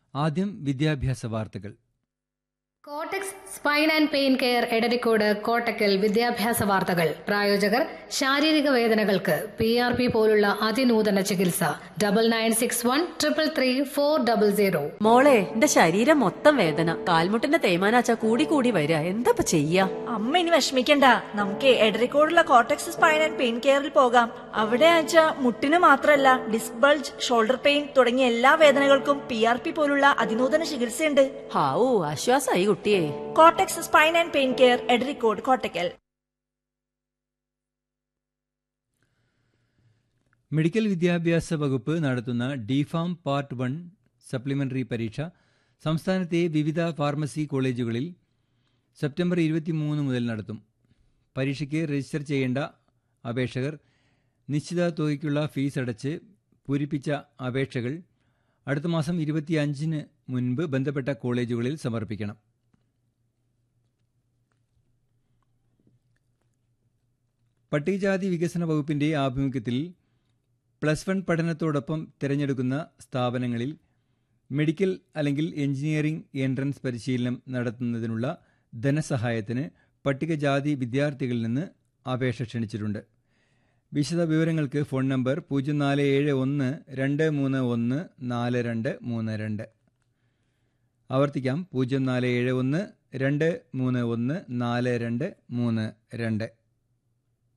ആദ്യം വിദ്യാഭ്യാസ വാർത്തകൾ Cortex spine and pain care Edarikode Kottakkal വിദ്യാഭ്യാസ വാർത്തകൾ പ്രായോജകർ ശാരീരിക വേദനകൾക്ക് പി ആർ പി പോലുള്ള അതിനൂതന ചികിത്സ double nine six one triple three four double zero മോളെ എന്റെ ശരീരം മൊത്തം വേദന കാൽമുട്ടിന്റെ തേയ്മാനാച്ച കൂടി കൂടി വരിക എന്താ ചെയ്യാ അമ്മ ഇനി വിഷമിക്കണ്ട നമുക്ക് എടരിക്കോടുള്ള കോട്ടക്സ് സ്പൈൻ ആൻഡ് പെയിൻ കെയറിൽ പോകാം അവിടെ ആച്ച മുട്ടിന് മാത്രമല്ല ഡിസ്ക് ബൾജ് ഷോൾഡർ പെയിൻ തുടങ്ങിയ എല്ലാ വേദനകൾക്കും പി ആർ പി പോലുള്ള അതിനൂതന ചികിത്സയുണ്ട് ഹാവൂ ആശ്വാസായി കുട്ടിയെ Cortex spine and pain care Edarikode Kottakkal medical വിദ്യാഭ്യാസ വകുപ്പ് നടത്തുന്ന ഡിഫാം പാർട്ട് വൺ സപ്ലിമെന്ററി പരീക്ഷ സംസ്ഥാനത്തെ വിവിധ ഫാർമസി കോളേജുകളിൽ സെപ്റ്റംബർ ഇരുപത്തിമൂന്ന് മുതൽ നടത്തും പരീക്ഷയ്ക്ക് രജിസ്റ്റർ ചെയ്യേണ്ട അപേക്ഷകർ നിശ്ചിത തുകയ്ക്കുള്ള ഫീസ് അടച്ച് പൂരിപ്പിച്ച അപേക്ഷകൾ അടുത്ത മാസം ഇരുപത്തിയഞ്ചിന് മുൻപ് ബന്ധപ്പെട്ട കോളേജുകളിൽ സമർപ്പിക്കണം പട്ടികജാതി വികസന വകുപ്പിന്റെ ആഭിമുഖ്യത്തിൽ പ്ലസ് വൺ പഠനത്തോടൊപ്പം തിരഞ്ഞെടുക്കുന്ന സ്ഥാപനങ്ങളിൽ മെഡിക്കൽ അല്ലെങ്കിൽ എഞ്ചിനീയറിംഗ് എൻട്രൻസ് പരിശീലനം നടത്തുന്നതിനുള്ള ധനസഹായത്തിന് പട്ടികജാതി വിദ്യാർത്ഥികളിൽ നിന്ന് അപേക്ഷ ക്ഷണിച്ചിട്ടുണ്ട് വിശദ വിവരങ്ങൾക്ക് ഫോൺ നമ്പർ പൂജ്യം നാല് ഏഴ് ഒന്ന് രണ്ട് മൂന്ന് ഒന്ന് നാല് രണ്ട് മൂന്ന് രണ്ട് ആവർത്തിക്കാം പൂജ്യം നാല് ഏഴ് ഒന്ന് രണ്ട് മൂന്ന് ഒന്ന് നാല് രണ്ട് മൂന്ന് രണ്ട്